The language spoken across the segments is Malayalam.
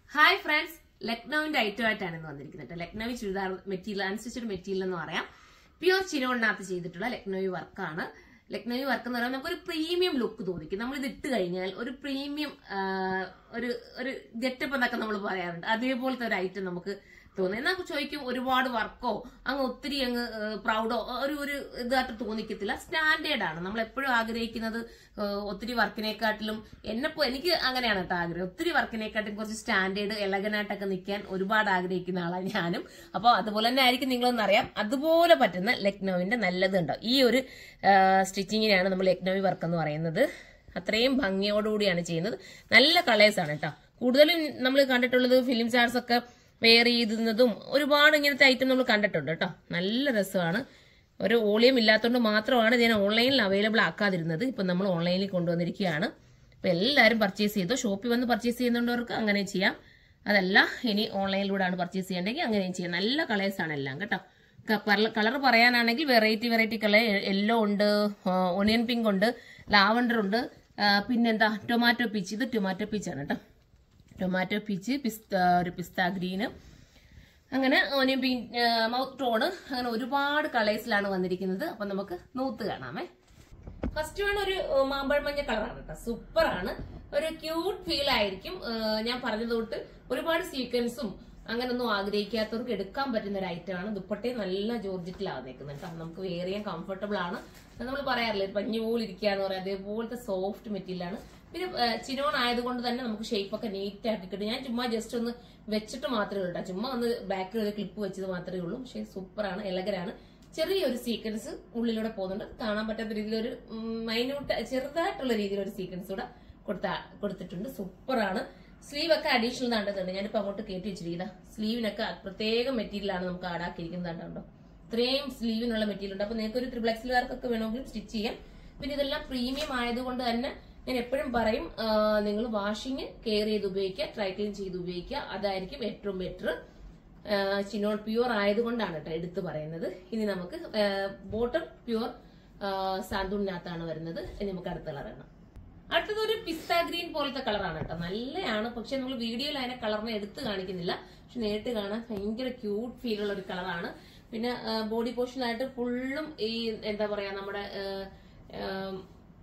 ഹായ് ഫ്രണ്ട്സ് ലക്നൌവിന്റെ ഐറ്റം ആയിട്ടാണ് ഇന്ന് വന്നിരിക്കുന്നത് കേട്ടോ. ലക്നൌവി ചുരിദാർ മെറ്റീരിയൽ അനുസരിച്ചൊരു മെറ്റീരിയൽ എന്ന് പറയാം പ്യുവർ ചിനോണിനകത്ത് ചെയ്തിട്ടുള്ള ലക്നൌവി വർക്കാണ് ലക്നൌവി വർക്ക് എന്ന് പറയുമ്പോൾ നമുക്കൊരു പ്രീമിയം ലുക്ക് തോന്നിക്കും നമ്മൾ ഇത് ഇട്ട് കഴിഞ്ഞാൽ ഒരു പ്രീമിയം ഒരു ഒരു ഗെറ്റപ്പ് എന്നൊക്കെ നമ്മൾ പറയാറുണ്ട് അതേപോലത്തെ ഒരു ഐറ്റം നമുക്ക് തോന്നും എന്നാൽ ചോദിക്കും ഒരുപാട് വർക്കോ അങ്ങ് ഒത്തിരി അങ്ങ് പ്രൗഡോ ഒരു ഒരു ഇതായിട്ട് തോന്നിക്കത്തില്ല സ്റ്റാൻഡേർഡ് ആണ് നമ്മൾ എപ്പോഴും ആഗ്രഹിക്കുന്നത് ഏഹ്, ഒത്തിരി വർക്കിനെക്കാട്ടിലും എന്നെപ്പോ എനിക്ക് അങ്ങനെയാണ് കേട്ടോ ആഗ്രഹം ഒത്തിരി വർക്കിനെക്കാട്ടിലും കുറച്ച് സ്റ്റാൻഡേർഡ് എലഗനായിട്ടൊക്കെ നിൽക്കാൻ ഒരുപാട് ആഗ്രഹിക്കുന്ന ആളാണ് ഞാനും അപ്പോൾ അതുപോലെ തന്നെ ആയിരിക്കും നിങ്ങളൊന്നും അറിയാം അതുപോലെ പറ്റുന്ന ലക്നൌവിന്റെ നല്ലതുണ്ടോ ഈ ഒരു സ്റ്റിച്ചിങ്ങിനാണ് നമ്മൾ ലക്നൌവി വർക്ക് എന്ന് പറയുന്നത് അത്രയും ഭംഗിയോടുകൂടിയാണ് ചെയ്യുന്നത് നല്ല കളേഴ്സ് ആണ് കേട്ടോ കൂടുതലും നമ്മൾ കണ്ടിട്ടുള്ളത് ഫിലിം സ്റ്റാർസ് ഒക്കെ വെയർ ചെയ്തുന്നതും ഒരുപാട് ഇങ്ങനത്തെ ഐറ്റം നമ്മൾ കണ്ടിട്ടുണ്ട് കേട്ടോ നല്ല രസമാണ് ഒരു ഓളിയം ഇല്ലാത്തതുകൊണ്ട് മാത്രമാണ് ഇതിനെ ഓൺലൈനിൽ അവൈലബിൾ ആക്കാതിരുന്നത് ഇപ്പൊ നമ്മൾ ഓൺലൈനിൽ കൊണ്ടുവന്നിരിക്കുകയാണ് അപ്പൊ എല്ലാവരും പർച്ചേസ് ചെയ്തു ഷോപ്പിൽ വന്ന് പർച്ചേസ് ചെയ്യുന്നുണ്ടവർക്ക് അങ്ങനെ ചെയ്യാം അതല്ല ഇനി ഓൺലൈനിലൂടെയാണ് പർച്ചേസ് ചെയ്യേണ്ടെങ്കിൽ അങ്ങനെയും ചെയ്യാം നല്ല കളേഴ്സ് ആണ് എല്ലാം കേട്ടോ കളർ പറയാനാണെങ്കിൽ വെറൈറ്റി വെറൈറ്റി കളർ യെല്ലോ ഉണ്ട് ഒണിയൻ പിങ്ക് ഉണ്ട് ലാവണ്ടർ ഉണ്ട് ആ, പിന്നെന്താ ടൊമാറ്റോ പീച്ച് ഇത് ടൊമാറ്റോ പീച്ചാണ് കേട്ടോ ടൊമാറ്റോ പീച്ച് പിസ്ത ഒരു പിസ്ത ഗ്രീന് അങ്ങനെ ഓനിയൻ പീ മൗത്ത് ടോണ് അങ്ങനെ ഒരുപാട് കളേഴ്സിലാണ് വന്നിരിക്കുന്നത് അപ്പൊ നമുക്ക് നൂത്ത് കാണാമേ ഫസ്റ്റ് വൺ ഒരു ഏഹ്, മാമ്പഴ മഞ്ഞ കളറാണ് കേട്ടോ സൂപ്പർ ആണ് ഒരു ക്യൂട്ട് ഫീൽ ആയിരിക്കും ഏഹ്, ഞാൻ പറഞ്ഞത് തൊട്ട് ഒരുപാട് സീക്വൻസും അങ്ങനൊന്നും ആഗ്രഹിക്കാത്തവർക്ക് എടുക്കാൻ പറ്റുന്ന ഒരു ഐറ്റം ആണ് ദുപ്പട്ടെ നല്ല ജോർജറ്റിലാണ് നിൽക്കുന്നത് കേട്ടോ നമുക്ക് വെയർ ചെയ്യാൻ കംഫർട്ടബിൾ ആണ് നമ്മൾ പറയാറില്ലേ പഞ്ഞു പോലെ ഇരിക്കുക എന്ന് പറയാം അതേപോലത്തെ സോഫ്റ്റ് മെറ്റീരിയൽ ആണ് പിന്നെ ഏഹ്, ചിനോൺ ആയതുകൊണ്ട് തന്നെ നമുക്ക് ഷേപ്പ് ഒക്കെ നീറ്റ് ആക്കി കിട്ടും ഞാൻ ചുമ്മാ ജസ്റ്റ് ഒന്ന് വെച്ചിട്ട് മാത്രമേ ഉള്ളൂ ട്ടോ. ചുമ്മാ ഒന്ന് ബാക്കിൽ ഒരു ക്ലിപ്പ് വെച്ചത് മാത്രമേ ഉള്ളൂ പക്ഷേ സൂപ്പറാണ് എലഗരാണ് ചെറിയൊരു സീക്വൻസ് ഉള്ളിലൂടെ പോകുന്നുണ്ട് കാണാൻ പറ്റാത്ത രീതിയിൽ ഒരു മൈന്യൂട്ട് ചെറുതായിട്ടുള്ള രീതിയിൽ ഒരു സീക്വൻസ് കൂടെ കൊടുത്ത കൊടുത്തിട്ടുണ്ട് സൂപ്പറാണ് സ്ലീവ് ഒക്കെ അഡീഷണൽ കണ്ടതുണ്ട് ഞാനിപ്പോ അങ്ങോട്ട് കയറ്റി വെച്ചിരിക്കുന്ന സ്ലീവിനൊക്കെ പ്രത്യേക മെറ്റീരിയൽ ആണ് നമുക്ക് ആടാക്കിയിരിക്കുന്നത് കണ്ടോ ഇത്രയും സ്ലീവിനുള്ള മെറ്റീരിയൽ ഉണ്ട് അപ്പൊ നിങ്ങൾക്ക് ഒരു ത്രിബിൾ എക്സിലുകാർക്കൊക്കെ വേണമെങ്കിൽ സ്റ്റിച്ച് ചെയ്യാം പിന്നെ ഇതെല്ലാം പ്രീമിയം ആയതുകൊണ്ട് തന്നെ ഞാൻ എപ്പോഴും പറയും നിങ്ങൾ വാഷിങ് കെയർ ചെയ്ത് ഉപയോഗിക്കുക ട്രൈ ക്ലീൻ ചെയ്ത് ഉപയോഗിക്കുക അതായിരിക്കും ഏറ്റവും ബെറ്റർ ചിനോൺ പ്യുവർ ആയതുകൊണ്ടാണ് കേട്ടോ എടുത്തു പറയുന്നത് ഇനി നമുക്ക് ബോട്ടം പ്യുവർ സാന്തൂണിനകത്താണ് വരുന്നത് ഇനി നമുക്ക് അടുത്ത കളറാണ് അടുത്തത് ഒരു പിസ്ത ഗ്രീൻ പോലത്തെ കളറാണ് കേട്ടോ നല്ലതാണ് പക്ഷെ നമ്മൾ വീഡിയോയിൽ അതിനെ കളറിനെ എടുത്ത് കാണിക്കുന്നില്ല പക്ഷെ നേരിട്ട് കാണാൻ ഭയങ്കര ക്യൂട്ട് ഫീൽ ഉള്ള ഒരു കളറാണ് പിന്നെ ബോഡി പോർഷനായിട്ട് ഫുള്ളും ഈ എന്താ പറയാ നമ്മുടെ ആ, ആ,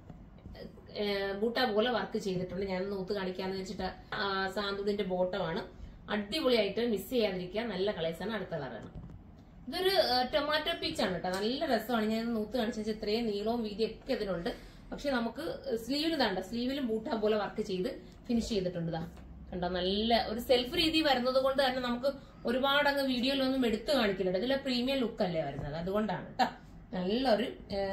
ബൂട്ട പോലെ വർക്ക് ചെയ്തിട്ടുണ്ട് ഞാൻ നൂത്ത് കാണിക്കാന്ന് വെച്ചിട്ട് ആ, സാന്തുടിന്റെ ബോട്ടമാണ് അടിപൊളിയായിട്ട് മിസ് ചെയ്യാതിരിക്കുക നല്ല കളേഴ്സാണ് അടുത്ത കളറാണ് ഇതൊരു ടൊമാറ്റോ പീച്ചാണ് കേട്ടോ നല്ല രസമാണ് ഞാൻ നൂത്ത് കാണിച്ചു വെച്ചാൽ ഇത്രയും നീളവും വീതിയും ഒക്കെ ഇതിനുണ്ട് പക്ഷെ നമുക്ക് സ്ലീവിൽ താണ്ട സ്ലീവിലും ബൂട്ട പോലെ വർക്ക് ചെയ്ത് ഫിനിഷ് ചെയ്തിട്ടുണ്ട് ദാ കണ്ടോ നല്ല ഒരു സെൽഫ് രീതി വരുന്നത് കൊണ്ട് തന്നെ നമുക്ക് ഒരുപാട് അങ്ങ് വീഡിയോയിലൊന്നും എടുത്തു കാണിക്കുന്നുണ്ട് ഇതിലെ പ്രീമിയം ലുക്ക് അല്ലേ വരുന്നത് അതുകൊണ്ടാണ് കേട്ടോ നല്ലൊരു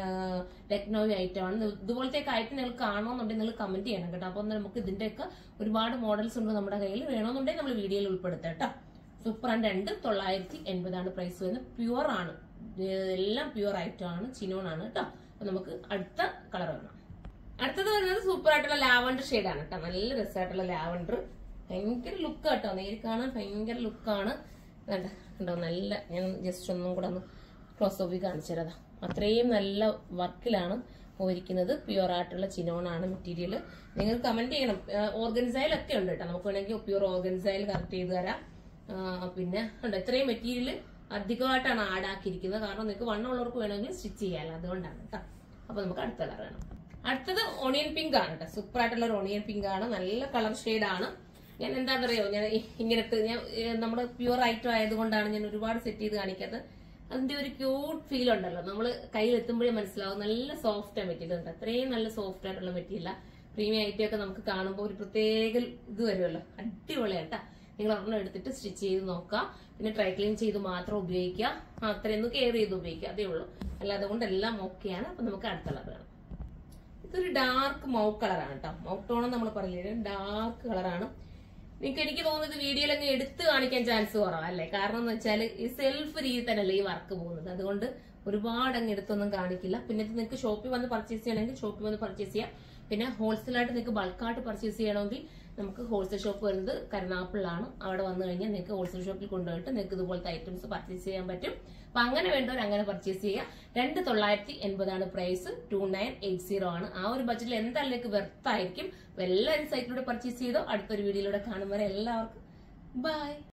ടെക്നോളജി ഐറ്റം ആണ് ഇതുപോലത്തെ ഐറ്റം നിങ്ങൾ കാണണമെന്നുണ്ടെങ്കിൽ നിങ്ങൾ കമന്റ് ചെയ്യണം കേട്ടോ അപ്പൊ നമുക്ക് ഇതിന്റെയൊക്കെ ഒരുപാട് മോഡൽസ് ഉണ്ട് നമ്മുടെ കയ്യിൽ വേണമെന്നുണ്ടെങ്കിൽ നമ്മൾ വീഡിയോയിൽ ഉൾപ്പെടുത്താം കേട്ടോ സൂപ്പർ ആൻഡ് രണ്ട് തൊള്ളായിരത്തി എൺപതാണ് പ്രൈസ് വരുന്നത് പ്യുവർ ആണ് ഇത് എല്ലാം പ്യുവർ ഐറ്റം ആണ് ചിനോൺ ആണ് കേട്ടോ അപ്പൊ നമുക്ക് അടുത്ത കളർ വേണം അടുത്തത് വരുന്നത് സൂപ്പർ ആയിട്ടുള്ള ലാവണ്ടർ ആണ് കേട്ടോ നല്ല രസമായിട്ടുള്ള ലാവണ്ടർ ഭയങ്കര ലുക്ക് കേട്ടോ നേരി കാണാൻ ഭയങ്കര ലുക്കാണ് കണ്ട കണ്ടോ നല്ല ഞാൻ ജസ്റ്റ് ഒന്നും കൂടെ ഒന്ന് ക്ലോസ് ഓഫിൽ കാണിച്ചു തരാം അത്രയും നല്ല വർക്കിലാണ് പോയിരിക്കുന്നത് പ്യുവർ ആയിട്ടുള്ള ചിനോണാണ് മെറ്റീരിയൽ നിങ്ങൾ കമന്റ് ചെയ്യണം ഓർഗൻസൈലൊക്കെ ഉണ്ട് കേട്ടോ നമുക്ക് വേണമെങ്കിൽ പ്യുവർ ഓർഗൻസൈൽ കറക്റ്റ് ചെയ്ത് തരാം ആ, പിന്നെ ഉണ്ട് ഇത്രയും മെറ്റീരിയൽ അധികമായിട്ടാണ് ആഡാക്കിയിരിക്കുന്നത് കാരണം നിങ്ങൾക്ക് വണ്ണമുള്ളവർക്ക് വേണമെങ്കിൽ സ്റ്റിച്ച് ചെയ്യാമല്ലോ അതുകൊണ്ടാണ് കേട്ടോ അപ്പൊ നമുക്ക് അടുത്ത കളർ വേണം അടുത്തത് ഓണിയൻ പിങ്ക് ആണ് കേട്ടോ സൂപ്പർ ആയിട്ടുള്ള ഒരു ഓണിയൻ പിങ്ക് ആണ് നല്ല കളർ ഷെയ്ഡ് ആണ് ഞാൻ എന്താണെന്നറിയോ ഞാൻ ഇ- ഇങ്ങനത്തെ ഞാൻ ഏ, നമ്മുടെ പ്യുവർ ഐറ്റം ആയതുകൊണ്ടാണ് ഞാൻ ഒരുപാട് സെറ്റ് ചെയ്ത് കാണിക്കാത്തത് അതിന്റെ ഒരു ക്യൂട്ട് ഫീൽ ഉണ്ടല്ലോ നമ്മൾ കയ്യിൽ എത്തുമ്പോഴേ മനസ്സിലാവും നല്ല സോഫ്റ്റ് മെറ്റീരിയൽ ഉണ്ട് അത്രയും നല്ല സോഫ്റ്റ് ആയിട്ടുള്ള മെറ്റീരിയൽ പ്രീമിയം ഐറ്റം ഒക്കെ നമുക്ക് കാണുമ്പോൾ ഒരു പ്രത്യേക ഇത് വരുമല്ലോ അടിപൊളിയാട്ടാ നിങ്ങൾ ഒരെണ്ണം എടുത്തിട്ട് സ്റ്റിച്ച് ചെയ്ത് നോക്കുക പിന്നെ ഡ്രൈ ക്ലീൻ ചെയ്ത് മാത്രം ഉപയോഗിക്കുക ആ, അത്രയൊന്നും കെയർ ചെയ്ത് ഉപയോഗിക്കുക അതേ ഉള്ളൂ അല്ലാതെ കൊണ്ട് എല്ലാം ഓക്കെയാണ് അപ്പൊ നമുക്ക് അടുത്ത കളർ വേണം ഇതൊരു ഡാർക്ക് മൗ കളറാണ് കേട്ടോ മൗ ടോൺ നമ്മൾ പറയില്ലേ ഡാർക്ക് കളറാണ് നിങ്ങൾക്ക് എനിക്ക് തോന്നുന്നത് വീഡിയോയിൽ അങ്ങ് എടുത്ത് കാണിക്കാൻ ചാൻസ് കുറവാണ് അല്ലേ കാരണം എന്ന് വെച്ചാൽ ഈ സെൽഫ് രീതി തന്നെയല്ലേ ഈ വർക്ക് പോകുന്നത് അതുകൊണ്ട് ഒരുപാട് അങ്ങ് എടുത്തൊന്നും കാണിക്കില്ല പിന്നെ ഇത് നിങ്ങൾക്ക് ഷോപ്പിൽ വന്ന് പർച്ചേസ് ചെയ്യണമെങ്കിൽ ഷോപ്പിൽ വന്ന് പർച്ചേസ് ചെയ്യാം പിന്നെ ഹോൾസെയിലായിട്ട് നിങ്ങൾക്ക് ബൾക്കായിട്ട് പർച്ചേസ് ചെയ്യണമെങ്കിൽ നമുക്ക് ഹോൾസെയിൽ ഷോപ്പ് വരുന്നത് കരുനാപ്പിളിലാണ് അവിടെ വന്നു കഴിഞ്ഞാൽ നിങ്ങൾക്ക് ഹോൾസെയിൽ ഷോപ്പിൽ കൊണ്ടുപോയിട്ട് നിങ്ങൾക്ക് ഇതുപോലത്തെ ഐറ്റംസ് പർച്ചേസ് ചെയ്യാൻ പറ്റും അപ്പൊ അങ്ങനെ വേണ്ടവർ അങ്ങനെ പർച്ചേസ് ചെയ്യാം രണ്ട് തൊള്ളായിരത്തി എൺപതാണ് price two nine eight zero ആണ് ആ ഒരു ബഡ്ജറ്റിൽ എന്തായാലും നിങ്ങൾക്ക് വെർത്തായിരിക്കും അപ്പൊ എല്ലാവരും സൈറ്റിലൂടെ പർച്ചേസ് ചെയ്തോ അടുത്തൊരു വീഡിയോയിലൂടെ കാണും വരെ എല്ലാവർക്കും ബൈ